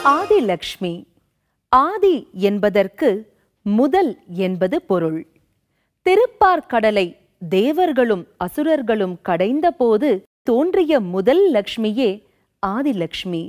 ஆதிலக்ஷ்மி ஆதி என்பதற்கு முதல் என்பது பொருள் திருப்பார்கடலை தேவர்களும் அசுரர்களும் கடைந்தபோது தோன்றிய முதல் லக்ஷ்மியே ஆதிலக்ஷ்மி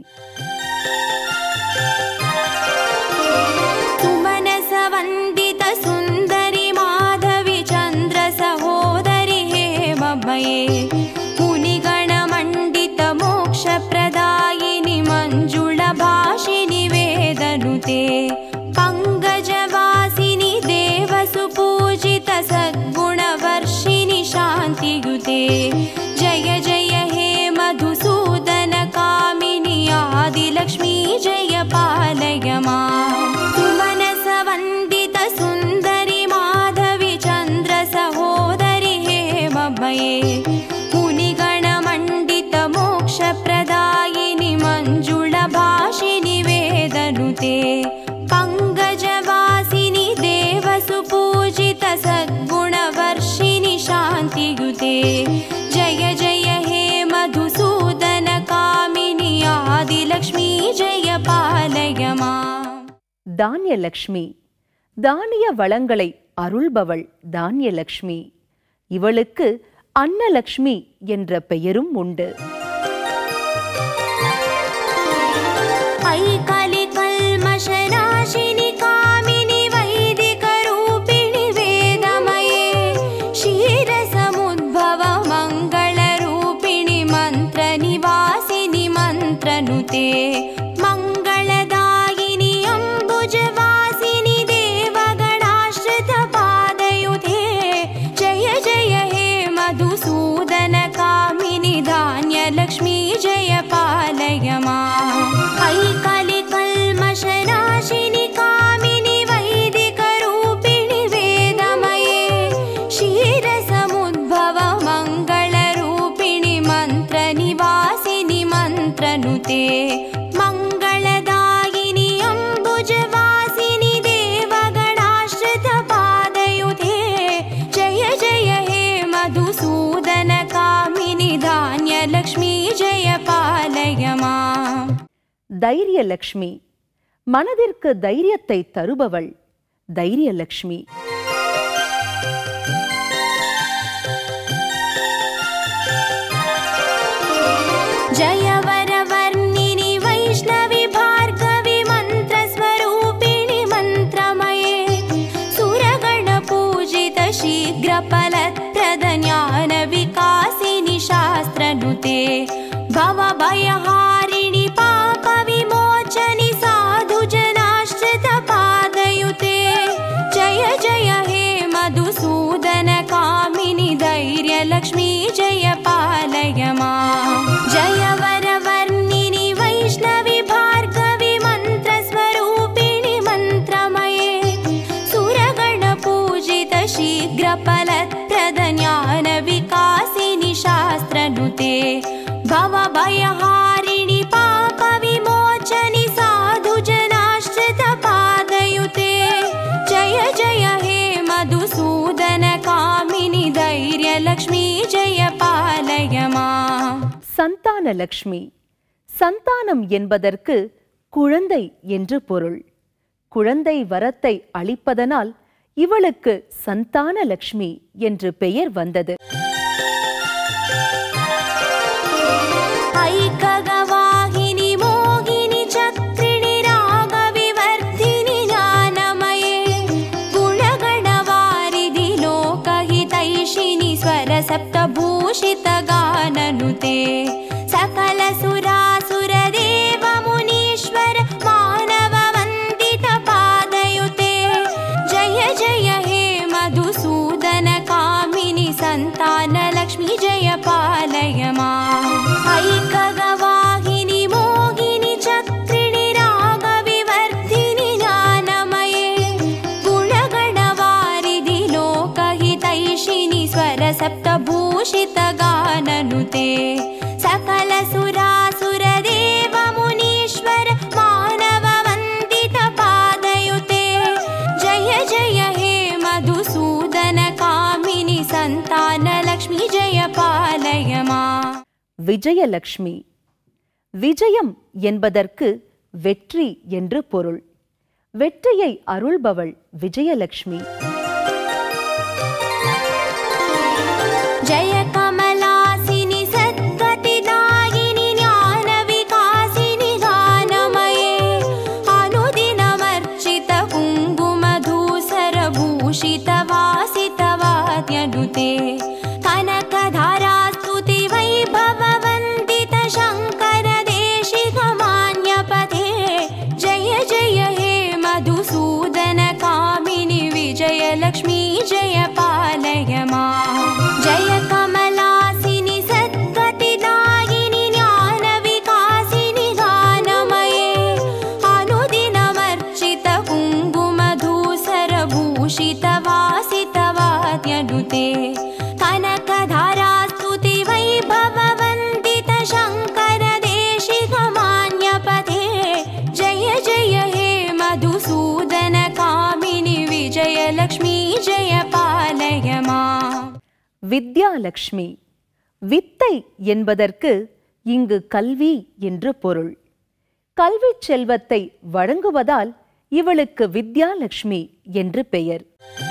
सुमनसवन्दित सुन्दरि माधवि चन्द्र सहोदरि हेमभये मुनिगणमण्डित मोक्षप्रदायिनि मञ्जुळभाषिनि वेदनुते पङ्कजवासिनि देवसुपूजित सद्गुणवर्षिणि शान्तियुते जय जय हे मधुसूदन कामिनि आदिलक्ष्मी जय पालय माम् सुमनसवन्दित सुन्दरि माधवि चन्द्र सहोदरि हेमभये मुनिगणमण्डित मोक्षप्रदायिनि मञ्जुळभाषिनि वेदनुते पङ्कजवासिनि देवसुपूजित सद्गुणवर्षिणि शान्तियुते जय जय हे मधुसूदन कामिनि आदिलक्ष्मी जय पालय माम् தானியலக்ஷ்மி தானிய வளங்களை அருள்பவள் தானியலக்ஷ்மி இவளுக்கு அன்னலக்ஷ்மி என்ற பெயரும் உண்டு ऐकलिकल्मषनाशिनि कामिनि वैदिकरूपिणि वेदमये क्षीरसमुद्भव मङ्गलरूपिणि मन्त्रनिवासिनि मन्त्रनुते मङ्गलदायिनि अम्बुजवासिनि देवगणाश्रितपादयुते जय जय हे मधुसूदन कामिनि धान्यलक्ष्मी जय पालय माम् ऐकलिकल्मषनाशिनि कामिनि वैदिकरूपिणि वेदमये क्षीरसमुद्भव मङ्गलरूपिणि मन्त्रनिवासिनि मन्त्रनुते मङ्गलदायिनि अम्बुजवासिनि देवगणाश्रितपादयुते जय जय हे मधुसूदन कामिनि धान्यलक्ष्मी जय पालय माम् தைரியலக்ஷ்மி மனதிற்கு தைரியத்தை தருபவள் தைரியலக்ஷ்மி जय वरवर्णिनि वैष्णवि भार्गवि मन्त्रस्वरूपिणि मन्त्रमये सुरगणपूजित शीघ्रफलप्रद ज्ञानविकासिनि शास्त्रनुते भवभयहारिणि पापविमोचनि साधुजनाश्रितपादयुते जय जय हे मधुसूदन कामिनि धैर्यलक्ष्मी जय पालय माम् जय वरवर्णिनि वैष्णवि भार्गवि मन्त्रस्वरूपिणि मन्त्रमये सुरगणपूजित शीघ्रफलप्रद ज्ञानविकासिनि शास्त्रनुते भवभयहारिणि पापविमोचनि साधुजनाश्रितपादयुते जय जय हे मधुसूदन कामिनि धैर्यलक्ष्मी जय पालय माम् சந்தானலக்ஷ்மி சந்தானம் என்பதற்கு குழந்தை என்று பொருள் குழந்தை வரத்தை அளிப்பதனால் இவளுக்கு சந்தானலக்ஷ்மி என்று பெயர் வந்தது ऐकगवाहिनि मोहिनि चक्रिणि रागविवर्धिनि ज्ञानमये गुणगणवारिधि लोकहितैषिणि स्वरसप्तभूषितगाननुते सकलसुरासुरदेव मुनीश्वर मानववन्दितपादयुते जय जय हे मधुसूदन कामिनि सन्तानलक्ष्मी जय पालय माम् ऐकगवाहिनि मोहिनि चक्रिणि रागविवर्धिनि ज्ञानमये गुणगणवारिधि लोकहितैषिनि स्वरसप्तभूषितगाननुते सकलसुरासुरदेव मुनीश्वर मानववन्दितपादयुते जय जय हे मधुसूदन कामिनि सन्तानलक्ष्मी जय पालय माम् விஜயலக்ஷ்மி விஜயம் என்பதற்கு வெற்றி என்று பொருள் வெற்றியை அருள்பவள் விஜயலட்சுமி जय कमलासिनि सद्गतिदायिनि ज्ञानविकासिनि गानमये अनुदिनमर्चित कुङ्कुमधूसरभूषितवासितवाद्यनुते कनकधारास्तुति वैभववन्दित शङ्करदेशिकमान्यपथे जय जय हे मधुसूदन कामिनि विजयलक्ष्मी जय पालय मा जय कमलासिनि सद्गतिदायिनि ज्ञानविकासिनि गानमये अनुदिनमर्चित कुङ्कुमधूसरभूषितवासितवाद्यनुते कनकधारास्तुति वैभववन्दित शङ्करदेशिकमान्यपथे जय जय हे मधुसूदन कामिनि विजयलक्ष्मी जय पालय मा வித்யாலட்சுமி வித்தை என்பதற்கு இங்கு கல்வி என்று பொருள் கல்விச் செல்வத்தை வழங்குவதால் இவளுக்கு வித்யாலட்சுமி என்று பெயர்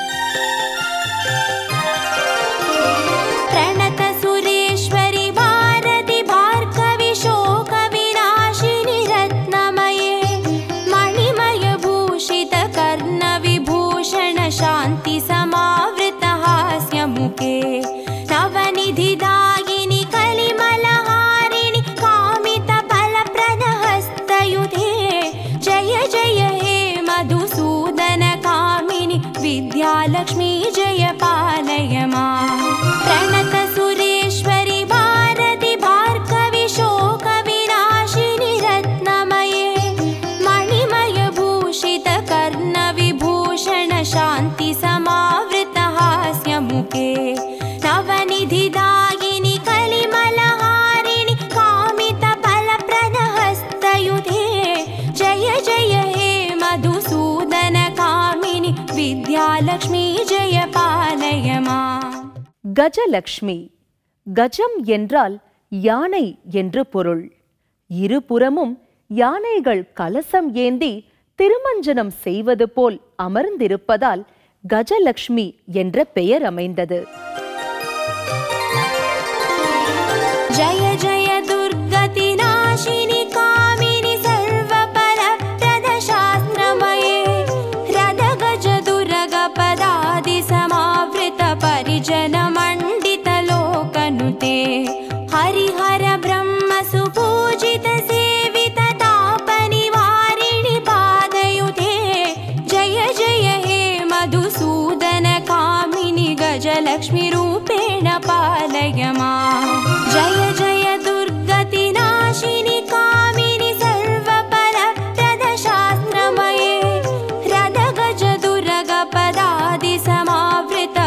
प्रणत सुरेश्वरि भारति भार्गवि शोकविनाशिनि रत्नमये मणिमय भूषित कर्णविभूषण शान्ति समावृत हास्यमुखे नवनिधिदायिनि कलिमलहारिणि कामित फलप्रदहस्तयुधे जय जय हे मधुसूदन कामिनि विद्यालक्ष्मी जय पालय मा प्रणत सुरेश्वरि भारति भार्गवि शोकविनाशिनि रत्नमये मणिमय भूषित कर्णविभूषण शान्ति समावृत हास्यमुखे नवनिधिदायिनि कलिमलहारिणि कामित फलप्रदहस्तयुधे जय जय हे मधुसूदन कामिनि विद्यालक्ष्मी जय पालय मा கஜலட்சுமி கஜம் என்றால் யானை என்று பொருள் இருபுறமும் யானைகள் கலசம் ஏந்தி திருமஞ்சனம் செய்வது போல் அமர்ந்திருப்பதால் கஜலட்சுமி என்ற பெயர் அமைந்தது जय जय दुर्गतिनाशिनि कामिनि सर्वपरप्रदशास्त्रमये रदगज दुर्गपदादि समावृत परिजनमण्डितलोकनुते हरिहर ब्रह्म सुपूजित सेवित तापनिवारिणि पादयुधे जय जय हे मधुसूदन कामिनि गजलक्ष्मीरूपेण पालय मा जय जय दुर्गतिनाशिनि कामिनि सर्वपरप्रदशास्त्रमये रदगज दुर्गपदादि समावृत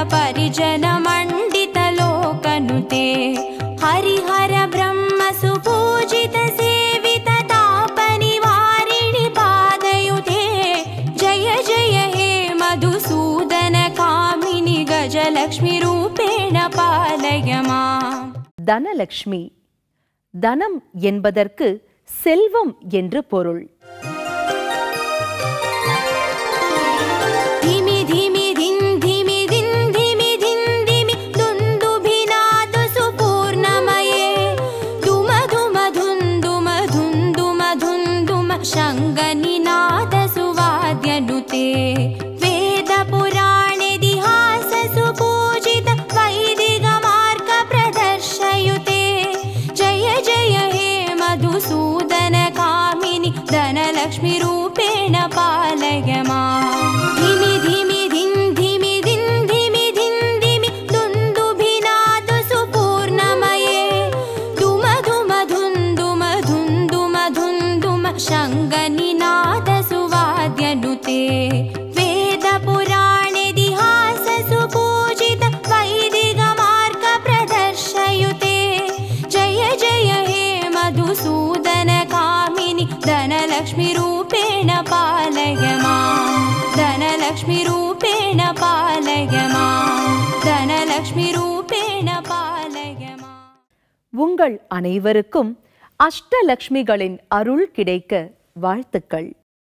परिजनमण्डितलोकनुते हरिहर ब्रह्म सुपूजित सेवित तापनिवारिणि पादयुधे जय जय हे मधुसूदन कामिनि गजलक्ष्मीरूपेण पालय मा தனலட்சுமி தனம் என்பதற்கு செல்வம் என்று பொருள் धिमि धिमि धिन् धिमि धिन् धिमि धिन् धिमि दुन्दुभिनादु सुपूर्णमये दुम दुम धुन् दुम धुन् दुम धुन् दुम शङ्गनिनाद सुवाद्यनुते वेदपुराणेतिहास सुपूजित वैदिकमार्ग प्रदर्शयुते जय जय हे मधुसूदन कामिनि धनलक्ष्मीरूपेण पालय मा धिमि धिमि धिन् धिमि धिन् धिमि धिन् धिमि दुन्दुभिनादु सुपूर्णमये दुम दुम धुन् दुम धुन् दुम धुन् दुम शङ्गनिनाद सुवाद्यनुते वेदपुराणेतिहास सुपूजित वैदिकमार्ग प्रदर्शयुते जय जय हे मधुसूदन कामिनि धनलक्ष्मीरूपेण पालय मा धनलक्ष्मीरूपेण पालय मा धनलक्ष्मीरूपेण पालय मा உங்கள் அனைவருக்கும் அஷ்டலக்ஷ்மிகளின் அருள் கிடைக்க வாழ்த்துக்கள்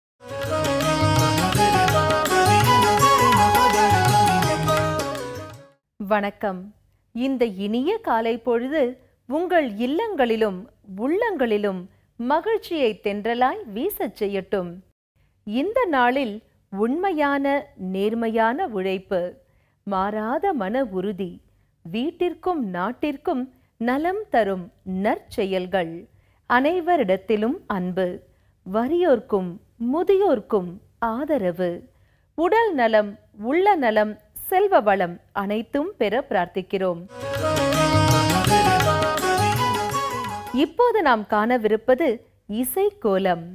வணக்கம் இந்த இனிய காலை பொழுது உங்கள் இல்லங்களிலும் உள்ளங்களிலும் மகிழ்ச்சியை தென்றலாய் வீசச் செய்யட்டும் இந்த நாளில் உண்மையான நேர்மையான உழைப்பு மாறாத மன உறுதி வீட்டிற்கும் நாட்டிற்கும் நலம் தரும் நற்செயல்கள் அனைவரிடத்திலும் அன்பு வறியோர்க்கும் முதியோர்க்கும் ஆதரவு உடல் நலம் உள்ள நலம் செல்வ வளம் அனைத்தும் பெற பிரார்த்திக்கிறோம் இப்போது நாம் காணவிருப்பது இசை கோலம்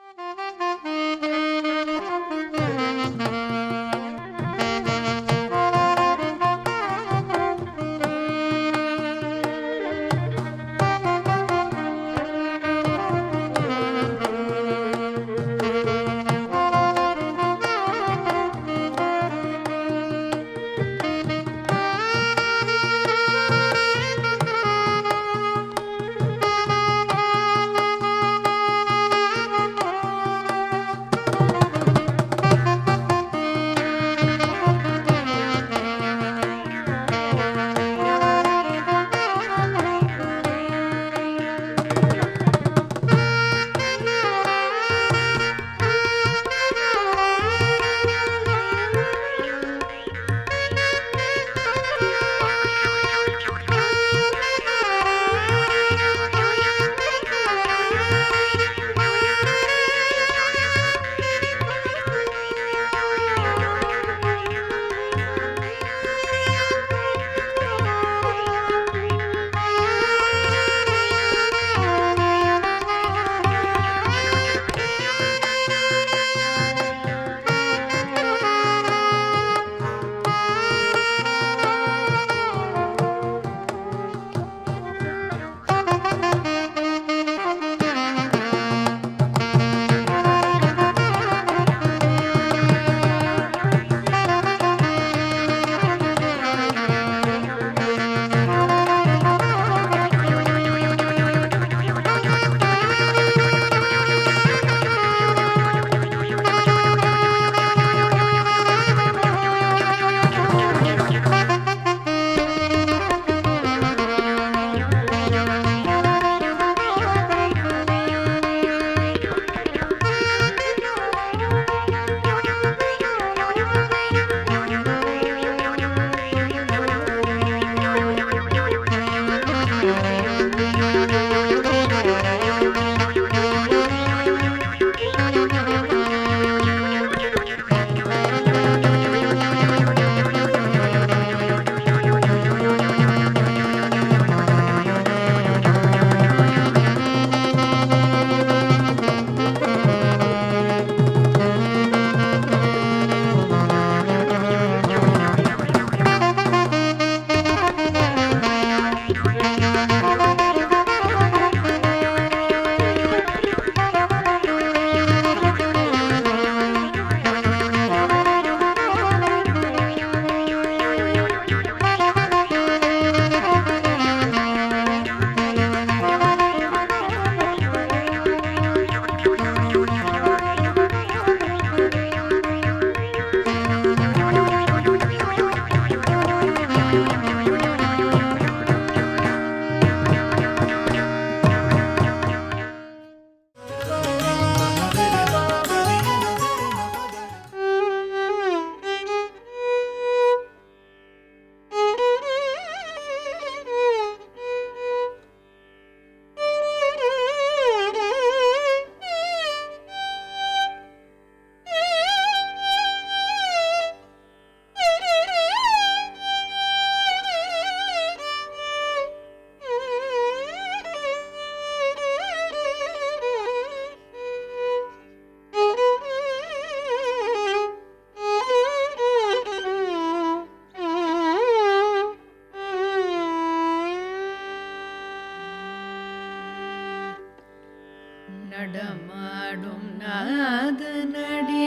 நடமாடும் நாத நடி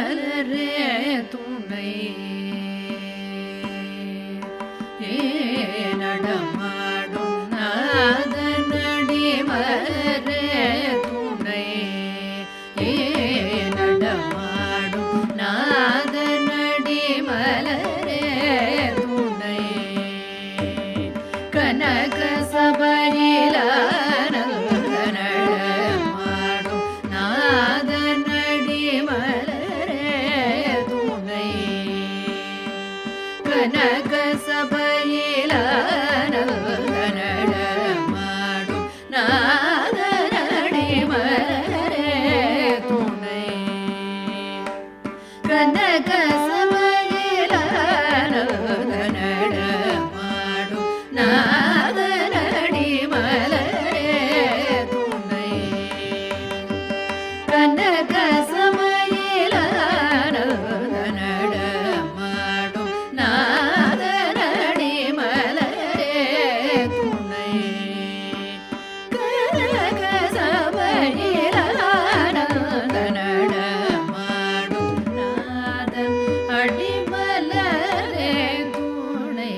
மலரே துணை ஏ நடமாடும் நாத நடி மலரே துணை ஏ நடமாடும் நாத நடி மலரே துணை கனக சபையில நடமாடும் நாத நடி மலரே துணை கனக சபையில நடமாடும் நாத நடி மலரே துணை கனக சபையில நடமாடும் நாத நடி மலரே துணை கனக சமயில நடமாடும் நாத நடி மலரே துணை கனக சமயில நடமாடும் நாதன் அடிமலரே துணை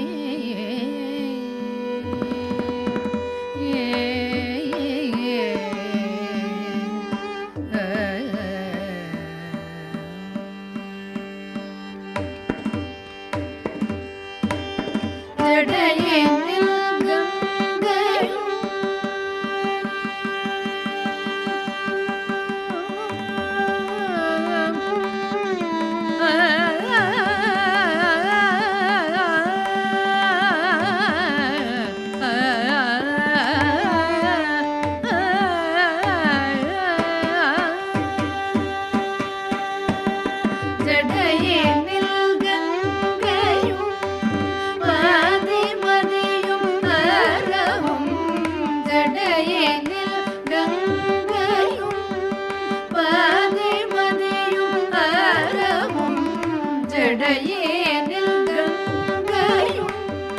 ஜடையேனில் கங்கையும்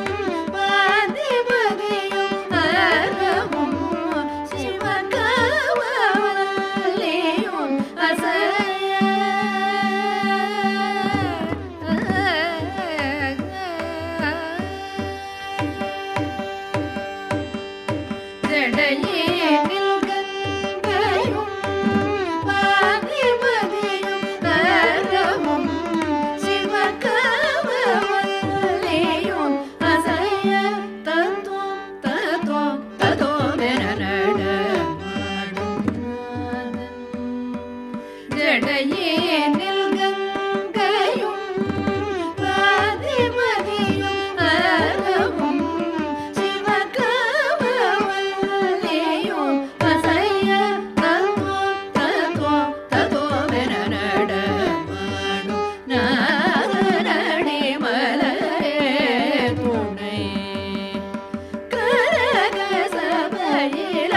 பாதிபதியும் அறமும் சிவகாவலியும் அசைய ஜடையேனில் கங்கையும் பாதிபதியும் அறமும் சிவகாவலியும் அசைய தத்துவம் தத்துவம் தத்துவமென நடமாடும் நாதன். ஜடையேனில் கங்கையும் பாதிமதியும் அறவும் சிவகாமவல்லியும் அசைய தத்துவம் தத்துவம் தத்துவமென நடமாடும் நாதனடி மலரே துணை கரக சபையில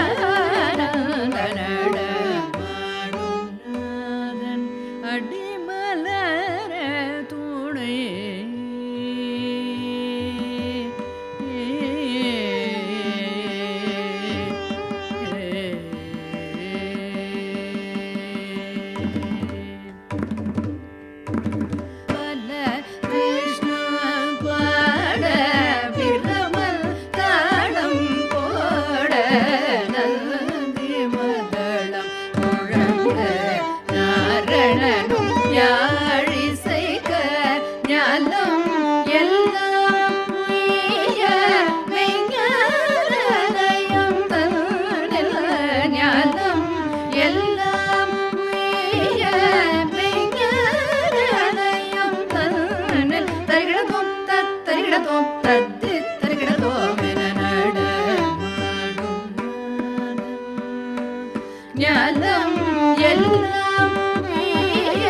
நடமாடும் நாதன் அடிமலர துணை பல விஷ்ணு பாட பிரமல் தாளம் போட நந்தி மதளம் முழங்க நாரணனும் யாழிசைக்க ஞானம் எல்லாம் உய்ய மெய்ஞானதயம் தன்னில் ஞானம் எல்லாம் உய்ய மெய்ஞானதயம் தன்னில் தரிகிடத்தோம் தத் தரிகிடத்தோம் தத்தி தரிகிடத்தோம் என நடமாடும் ஞானம் எல்லாம் உய்ய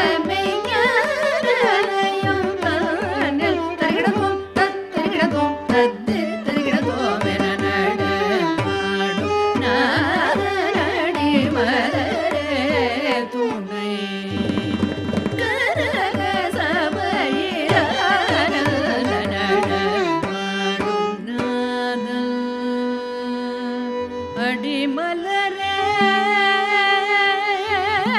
மெய்ஞானதயம் தன்னில் தரிகிடத்தோம் தத் தரிகிடத்தோம் தத்தி தரிகிடத்தோம் என நடமாடும் நாதனடி மலரே துணை கரக சபையில நடமாடும் நாதன் அடிமலரே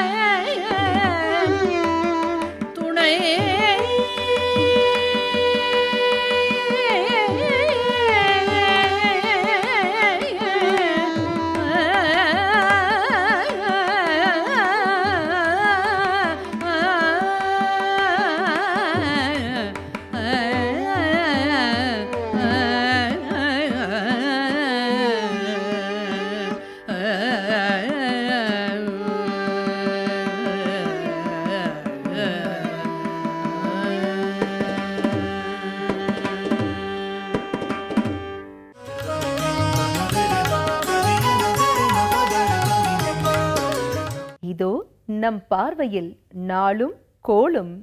இதோ நம் பார்வையில் நாளும் கோளும்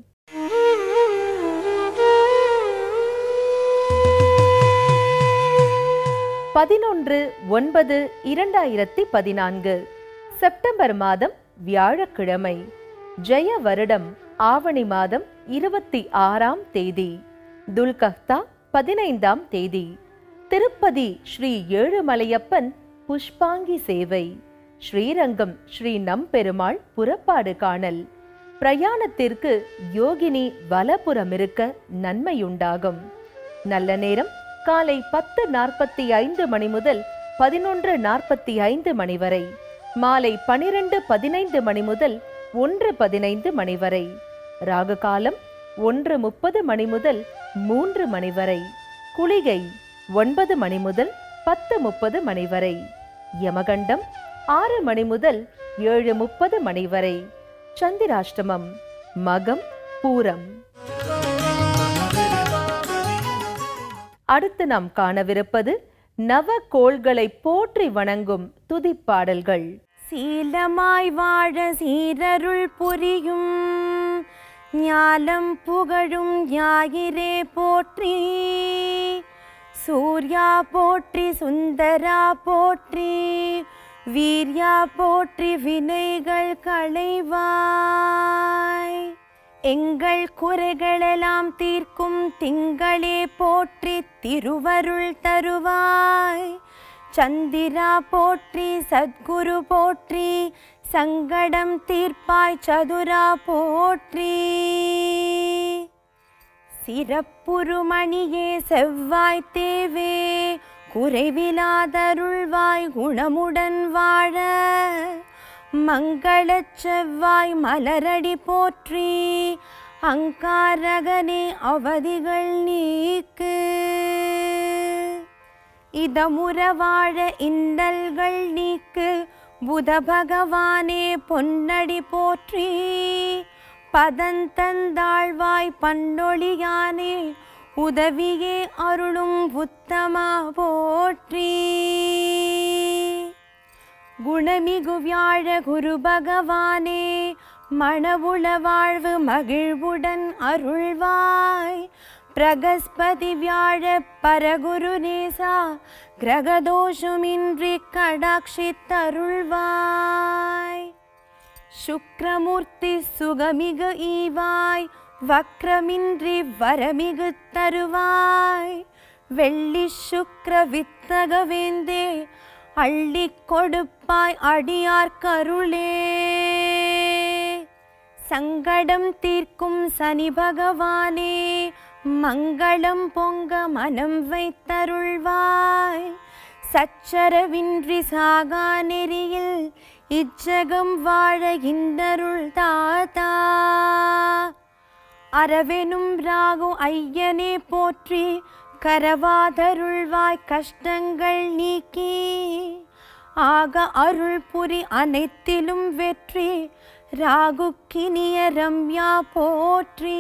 பதினொன்று ஒன்பது இரண்டாயிரத்தி பதினான்கு செப்டம்பர் மாதம் வியாழக்கிழமை ஜெய வருடம் ஆவணி மாதம் இருபத்தி ஆறாம் தேதி துல்கஹ்தா பதினைந்தாம் தேதி திருப்பதி ஸ்ரீ ஏழுமலையப்பன் புஷ்பாங்கி சேவை ஸ்ரீரங்கம் ஸ்ரீ நம்பெருமாள் புறப்பாடு காணல் பிரயாணத்திற்கு யோகினி வலப்புறமிருக்க நன்மையுண்டாகும் நல்ல நேரம் காலை பத்து நாற்பத்தி ஐந்து மணி முதல் பதினொன்று நாற்பத்தி ஐந்து மணி வரை மாலை பனிரெண்டு பதினைந்து மணி முதல் ஒன்று பதினைந்து மணி வரை ராகு காலம் ஒன்று முப்பது மணி முதல் மூன்று மணி வரை குளிகை ஒன்பது மணி முதல் பத்து முப்பது மணி வரை யமகண்டம் ஆறு மணி முதல் ஏழு முப்பது மணி வரை சந்திராஷ்டமம் மகம் பூரம் அடுத்து நாம் காணவிருப்பது நவ கோள்களை போற்றி வணங்கும் துதிப்பாடல்கள் சீலமாய் வாழ சீரருள் புரியும் ஞாலம் புகழும் ஞாயிறே போற்றி சூர்யா போற்றி சுந்தரா போற்றி வீர்யா போற்றி வினைகள் களைவாய் எங்கள் குறைகளெல்லாம் தீர்க்கும் திங்களே போற்றி திருவருள் தருவாய் சந்திரா போற்றி சத்குரு போற்றி சங்கடம் தீர்ப்பாய் சதுரா போற்றி சிறப்புருமணியே செவ்வாய் தேவே குறைவிலாதருள்வாய் குணமுடன் வாழ மங்களச் செவ்வாய் மலரடி போற்றி அங்காரகனே அவதிகள் நீக்கு இதமுற வாழ இன்னல்கள் நீக்கு புத பகவானே பொன்னடி போற்றி பதந்தந்தாழ்வாய் பன்னொழியானே உதவியே அருளும் உத்தமா போற்றி குணமிகு வியாழ குரு பகவானே மணவுள வாழ்வு மகிழ்வுடன் அருள்வாய் பிரகஸ்பதி வியாழ பரகுரு நேசா கிரகதோஷமின்றி கடாட்சித்தருள்வாய் சுக்ரமூர்த்தி சுகமிகு ஈவாய் வக்ரமின்றி வரமிகு தருவாய் வெள்ளி சுக்ர வித்தகவேந்தே அள்ளி கொடுப்பாய் அடியார் கருளே சங்கடம் தீர்க்கும் சனி பகவானே மங்களம் பொங்க மனம் வைத்தருள்வாய் சச்சரவின்றி சாகா நெறியில் இச்சகம் வாழ இந்தருள் தாத்தா அரவெனும் ராகு ஐயனே போற்றி கரவாதருள்வாய் கஷ்டங்கள் நீக்கி ஆக அருள் புரி அனைத்திலும் வெற்றி ராகுக்கினிய ரம்யா போற்றி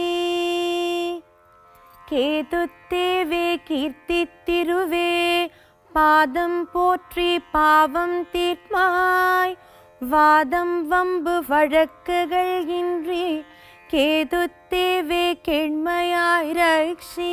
கேது தேவே கீர்த்தி திருவே பாதம் போற்றி பாவம் தீர்மாய் வாதம் வம்பு வழக்குகள் இன்றி கேது தேவே கெண்மையாய் ரக்ஷி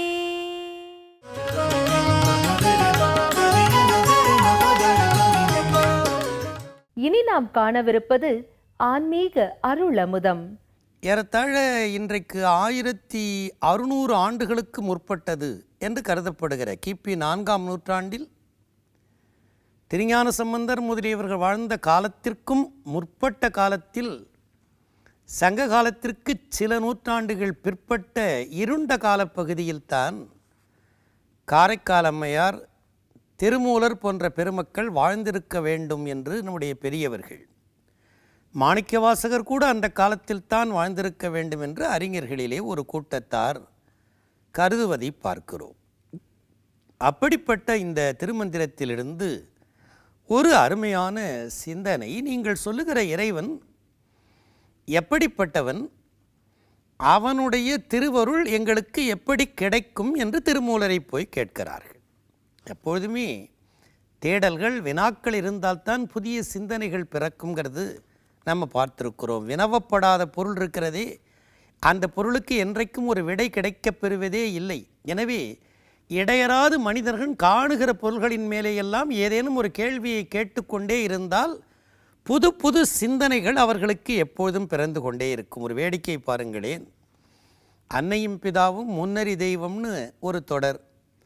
இனி நாம் காணவிருப்பது ஆன்மீக அருளமுதம் ஏறத்தாழ இன்றைக்கு ஆயிரத்தி அறுநூறு ஆண்டுகளுக்கு முற்பட்டது என்று கருதப்படுகிற கிபி நான்காம் நூற்றாண்டில் திருஞான சம்பந்தர் முதலியவர்கள் வாழ்ந்த காலத்திற்கும் முற்பட்ட காலத்தில் சங்க காலத்திற்கு சில நூற்றாண்டுகள் பிற்பட்ட இருண்ட காலப்பகுதியில்தான் காரைக்கால் அம்மையார் திருமூலர் போன்ற பெருமக்கள் வாழ்ந்திருக்க வேண்டும் என்று நம்முடைய பெரியவர்கள் மாணிக்கவாசகர் கூட அந்த காலத்தில் தான் வாழ்ந்திருக்க வேண்டும் என்று அறிஞர்களிலே ஒரு கூட்டத்தார் கருதுவதை பார்க்கிறோம் அப்படிப்பட்ட இந்த திருமந்திரத்திலிருந்து ஒரு அருமையான சிந்தனை நீங்கள் சொல்லுகிற இறைவன் எப்படிப்பட்டவன் அவனுடைய திருவருள் எங்களுக்கு எப்படி கிடைக்கும் என்று திருமூலரை போய் கேட்கிறார்கள் எப்பொழுதுமே தேடல்கள் வினாக்கள் இருந்தால்தான் புதிய சிந்தனைகள் பிறக்குங்கிறது நம்ம பார்த்திருக்கிறோம் வினவப்படாத பொருள் இருக்கிறதே அந்த பொருளுக்கு என்றைக்கும் ஒரு விடை கிடைக்கப் பெறுவதே இல்லை எனவே இடையராது மனிதர்கள் காணுகிற பொருள்களின் மேலேயெல்லாம் ஏதேனும் ஒரு கேள்வியை கேட்டுக்கொண்டே இருந்தால் புது புது சிந்தனைகள் அவர்களுக்கு எப்பொழுதும் பிறந்து கொண்டே இருக்கும் ஒரு வேடிக்கை பாருங்களேன் அன்னையும் பிதாவும் முன்னறி தெய்வம்னு ஒரு தொடர்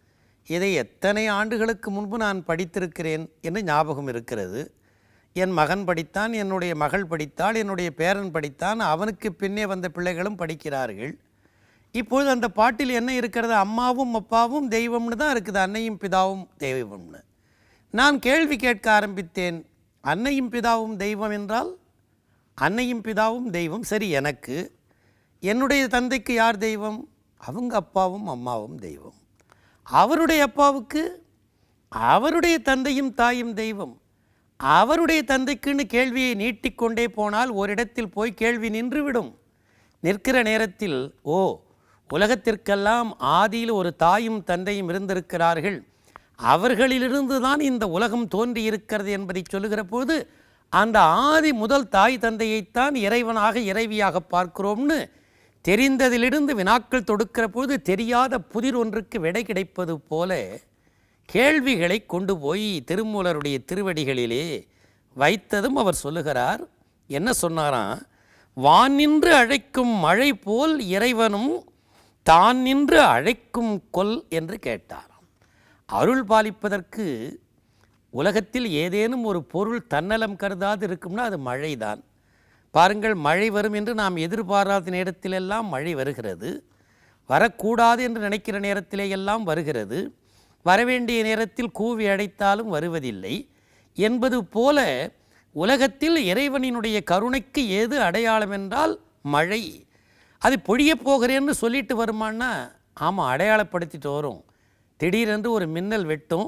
இதை எத்தனை ஆண்டுகளுக்கு முன்பு நான் படித்திருக்கிறேன் என்று ஞாபகம் இருக்கிறது என் மகன் படித்தான் என்னுடைய மகள் படித்தாள் என்னுடைய பேரன் படித்தான் அவனுக்கு பின்னே வந்த பிள்ளைகளும் படிக்கிறார்கள் இப்பொழுது அந்த பாட்டில் என்ன இருக்கிறது அம்மாவும் அப்பாவும் தெய்வம்னு தான் இருக்குது அன்னையும் பிதாவும் தெய்வம்னு நான் கேள்வி கேட்க ஆரம்பித்தேன் அன்னையும் பிதாவும் தெய்வம் என்றால் அன்னையும் பிதாவும் தெய்வம் சரி எனக்கு என்னுடைய தந்தைக்கு யார் தெய்வம் அவங்க அப்பாவும் அம்மாவும் தெய்வம் அவருடைய அப்பாவுக்கு அவருடைய தந்தையும் தாயும் தெய்வம் அவருடைய தந்தைக்குன்னு கேள்வியை நீட்டிக்கொண்டே போனால் ஓரிடத்தில் போய் கேள்வி நின்றுவிடும் நிற்கிற நேரத்தில் ஓ உலகத்திற்கெல்லாம் ஆதியில் ஒரு தாயும் தந்தையும் இருந்திருக்கிறார்கள் அவர்களிலிருந்து தான் இந்த உலகம் தோன்றியிருக்கிறது என்பதை சொல்லுகிற போது அந்த ஆதி முதல் தாய் தந்தையைத்தான் இறைவனாக இறைவியாக பார்க்கிறோம்னு தெரிந்ததிலிருந்து வினாக்கள் தொடுக்கிற போது தெரியாத புதிர் ஒன்றுக்கு விடை கிடைப்பது போல கேள்விகளை கொண்டு போய் திருமூலருடைய திருவடிகளிலே வைத்ததும் அவர் சொல்லுகிறார் என்ன சொன்னாராம் வான் நின்று அழைக்கும் மழை போல் இறைவனும் தான் நின்று அழைக்கும் கொல் என்று கேட்டாராம் அருள் பாலிப்பதற்கு உலகத்தில் ஏதேனும் ஒரு பொருள் தன்னலம் கருதாது இருக்கும்னா அது மழைதான் பாருங்கள் மழை வரும் என்று நாம் எதிர்பாராத நேரத்திலெல்லாம் மழை வருகிறது வரக்கூடாது என்று நினைக்கிற நேரத்திலே எல்லாம் வருகிறது வரவேண்டிய நேரத்தில் கூவி அடைத்தாலும் வருவதில்லை என்பது போல உலகத்தில் இறைவனினுடைய கருணைக்கு ஏது அடையாளம் என்றால் மழை அது பொழியப் போகிறேன்னு சொல்லிட்டு வருமானா ஆமாம் அடையாளப்படுத்திட்டு வரும் திடீரென்று ஒரு மின்னல் வெட்டும்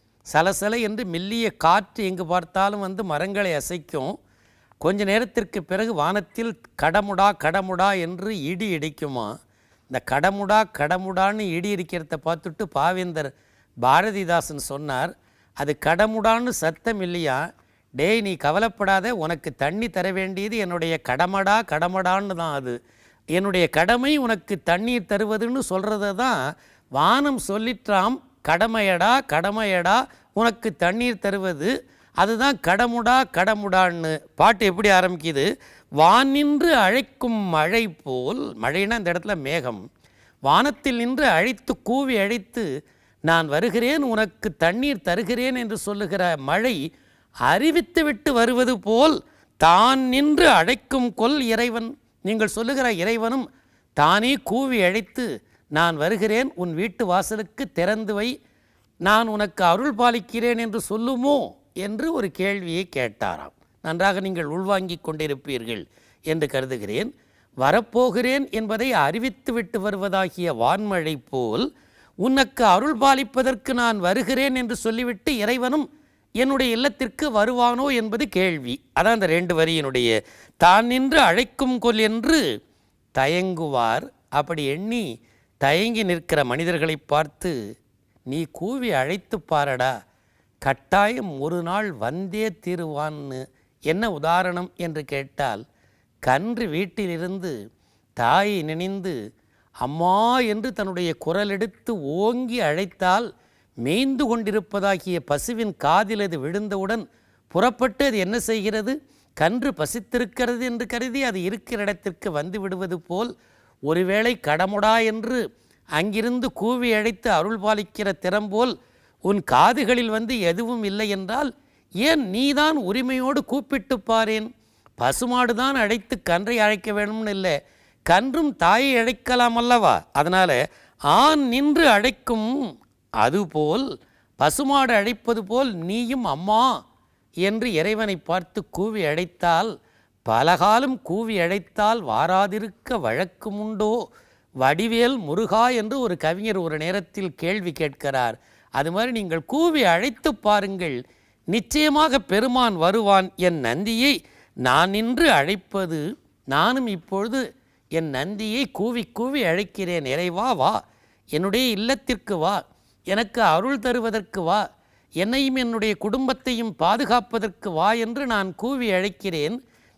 சலசல என்று மெல்லிய காற்று எங்கு பார்த்தாலும் வந்து மரங்களை அசைக்கும் கொஞ்ச நேரத்திற்கு பிறகு வானத்தில் கடமுடா கடமுடா என்று இடி இடிக்குமா இந்த கடமுடா கடமுடான்னு இடி இருக்கிறத பார்த்துட்டு பாவேந்தர் பாரதிதாசன் சொன்னார் அது கடமுடான்னு சத்தம் இல்லையா டேய் நீ கவலைப்படாத உனக்கு தண்ணி தர வேண்டியது என்னுடைய கடமடா கடமடான்னு தான் அது என்னுடைய கடமை உனக்கு தண்ணீர் தருவதுன்னு சொல்கிறத தான் வானம் சொல்லிற்றாம் கடமையடா கடமையடா உனக்கு தண்ணீர் தருவது அதுதான் கடமுடா கடமுடான்னு பாட்டு எப்படி ஆரம்பிக்குது வான் நின்று அழைக்கும் மழை போல் மழைனா இந்த இடத்துல மேகம் வானத்தில் நின்று அழைத்து கூவி அழைத்து நான் வருகிறேன் உனக்கு தண்ணீர் தருகிறேன் என்று சொல்லுகிற மழை அறிவித்துவிட்டு வருவது போல் தான் நின்று அழைக்கும் கொல் இறைவன் நீங்கள் சொல்லுகிற இறைவனும் தானே கூவி அழைத்து நான் வருகிறேன் உன் வீட்டு வாசலுக்கு திறந்து வை நான் உனக்கு அருள் பாலிக்கிறேன் என்று சொல்லுமோ என்று ஒரு கேள்வியை கேட்டாராம் நன்றாக நீங்கள் உள்வாங்கிக் கொண்டிருப்பீர்கள் என்று கருதுகிறேன் வரப்போகிறேன் என்பதை அறிவித்துவிட்டு வருவதாகிய வான்மழை போல் உனக்கு அருள் பாலிப்பதற்கு நான் வருகிறேன் என்று சொல்லிவிட்டு இறைவனும் என்னுடைய இல்லத்திற்கு வருவானோ என்பது கேள்வி அதான் அந்த ரெண்டு வரியினுடைய தான் நின்று அழைக்கும் கொல் என்று தயங்குவார் அப்படி எண்ணி தயங்கி நிற்கிற மனிதர்களை பார்த்து நீ கூவி அழைத்து பாரடா கட்டாயம் ஒரு நாள் வந்தே தீருவான்னு என்ன உதாரணம் என்று கேட்டால் கன்று வீட்டிலிருந்து தாயை நினைந்து அம்மா என்று தன்னுடைய குரல் எடுத்து ஓங்கி அழைத்தால் மேய்ந்து கொண்டிருப்பதாகிய பசுவின் காதில் அது விழுந்தவுடன் புறப்பட்டு அது என்ன செய்கிறது கன்று பசித்திருக்கிறது என்று கருதி அது இருக்கிற இடத்திற்கு வந்து விடுவது போல் ஒருவேளை கடமுடா என்று அங்கிருந்து கூவி அழைத்து அருள் பாலிக்கிற திறம்போல் உன் காதுகளில் வந்து எதுவும் இல்லை என்றால் ஏன் நீதான் உரிமையோடு கூப்பிட்டு பாரேன் பசுமாடு தான் அழைத்து கன்றை அழைக்க வேணும்னு இல்லை கன்றும் தாயை அழைக்கலாம் அல்லவா அதனால ஆண் நின்று அழைக்கும் அதுபோல் பசுமாடு அழைப்பது போல் நீயும் அம்மா என்று இறைவனை பார்த்து கூவி அழைத்தால் பலகாலம் கூவி அழைத்தால் வாராதிருக்க வழக்கமுண்டோ வடிவேல் முருகா என்று ஒரு கவிஞர் ஒரு நேரத்தில் கேள்வி கேட்கிறார் அது மாதிரி நீங்கள் கூவி அழைத்து பாருங்கள் நிச்சயமாக பெருமான் வருவான் என் நந்தியை நான் நின்று அழைப்பது நானும் இப்பொழுது என் நந்தியை கூவி கூவி அழைக்கிறேன் இறைவா வா என்னுடைய இல்லத்திற்கு வா எனக்கு அருள் தருவதற்கு வா என்னையும் என்னுடைய குடும்பத்தையும் பாதுகாப்பதற்கு வா என்று நான் கூவி அழைக்கிறேன்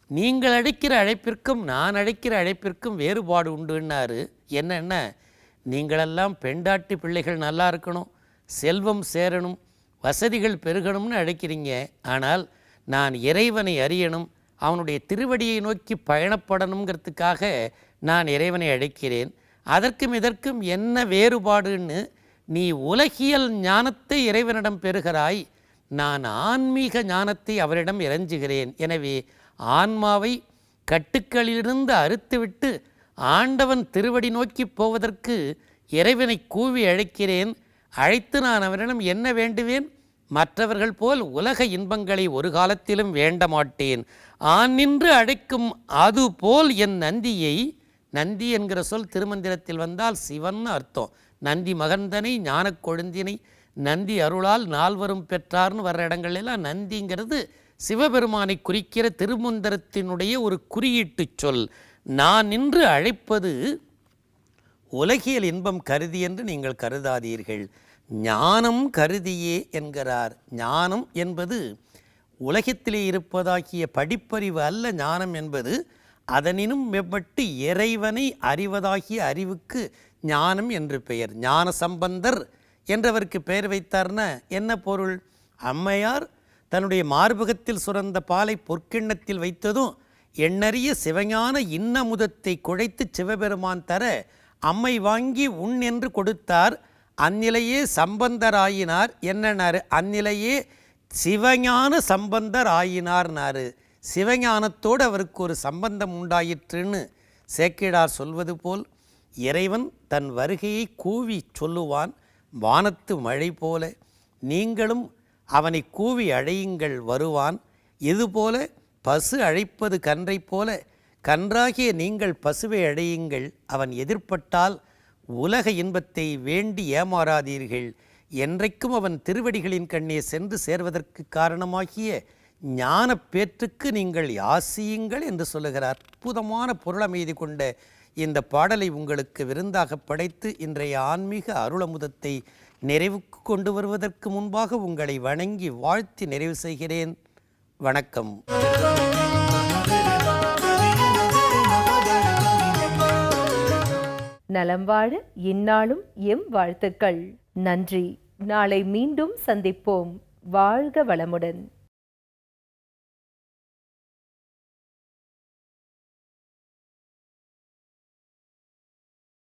நீங்கள் அழைக்கிற அழைப்பிற்கும் நான் அழைக்கிற அழைப்பிற்கும் வேறுபாடு உண்டுன்னாரு என்னென்ன நீங்களெல்லாம் பெண்டாட்டி பிள்ளைகள் நல்லா இருக்கணும் செல்வம் சேரணும் வசதிகள் பெருகணும்னு அழைக்கிறீங்க ஆனால் நான் இறைவனை அறியணும் அவனுடைய திருவடியை நோக்கி பயணப்படணுங்கிறதுக்காக நான் இறைவனை அழைக்கிறேன் அதற்கும் இதற்கும் என்ன வேறுபாடுன்னு நீ உலகியல் ஞானத்தை இறைவனிடம் பெறுகிறாய் நான் ஆன்மீக ஞானத்தை அவரிடம் இறைஞ்சுகிறேன் எனவே ஆன்மாவை கட்டுக்களிலிருந்து அறுத்துவிட்டு ஆண்டவன் திருவடி நோக்கி போவதற்கு இறைவனை கூவி அழைக்கிறேன் அழைத்து நான் அவரிடம் என்ன வேண்டுவேன் மற்றவர்கள் போல் உலக இன்பங்களை ஒரு காலத்திலும் வேண்ட மாட்டேன் ஆண் நின்று அழைக்கும் அதுபோல் என் நந்தியை நந்தி என்கிற சொல் திருமந்திரத்தில் வந்தால் சிவன்னு அர்த்தம் நந்தி மகந்தனை ஞானக் கொழுந்தினை நந்தி அருளால் நால்வரும் பெற்றார்னு வர்ற இடங்கள்லாம் நந்திங்கிறது சிவபெருமானை குறிக்கிற திருமந்திரத்தினுடைய ஒரு குறியீட்டுச் சொல் நான் நின்று அழைப்பது உலகியல் இன்பம் கருதி என்று நீங்கள் கருதாதீர்கள் ஞானம் கருதியே என்கிறார் ஞானம் என்பது உலகத்திலே இருப்பதாகிய படிப்பறிவு அல்ல ஞானம் என்பது அதனினும் மேம்பட்டு இறைவனை அறிவதாகிய அறிவுக்கு ஞானம் என்று பெயர் ஞான சம்பந்தர் என்றவருக்கு பெயர் வைத்தார்னா என்ன பொருள் அம்மையார் தன்னுடைய மார்பகத்தில் சுரந்த பாலை பொற்கிண்ணத்தில் வைத்ததும் எண்ணறிய சிவஞான இன்னமுதத்தை குழைத்து சிவபெருமான் தர அம்மை வாங்கி உண் என்று கொடுத்தார் அந்நிலையே சம்பந்தராயினார் என்னன்னாரு அந்நிலையே சிவஞான சம்பந்தர் ஆயினார்னாரு சிவஞானத்தோடு அவருக்கு ஒரு சம்பந்தம் உண்டாயிற்றுன்னு சேக்கிடார் சொல்வது போல் இறைவன் தன் வருகையை கூவி சொல்லுவான் வானத்து மழை போல நீங்களும் அவனை கூவி அழையுங்கள் வருவான் இதுபோல பசு அழைப்பது கன்றைப் போல கன்றாகிய நீங்கள் பசுவை அழையுங்கள் அவன் எதிர்ப்பட்டால் உலக இன்பத்தை வேண்டி ஏமாறாதீர்கள் என்றைக்கும் அவன் திருவடிகளின் கண்ணே சென்று சேர்வதற்கு காரணமாகிய ஞான பேற்றுக்கு நீங்கள் யாசியுங்கள் என்று சொல்லுகிறார் அற்புதமான பொருளமைதி கொண்ட இந்த பாடலை உங்களுக்கு விருந்தாக படைத்து இன்றைய ஆன்மீக அருளமுதத்தை நிறைவுக்கு கொண்டு வருவதற்கு முன்பாக உங்களை வணங்கி வாழ்த்தி நிறைவு செய்கிறேன் வணக்கம் நலம் வாழ இந்நாளும் எம் வாழ்த்துக்கள் நன்றி நாளை மீண்டும் சந்திப்போம் வாழ்க வளமுடன்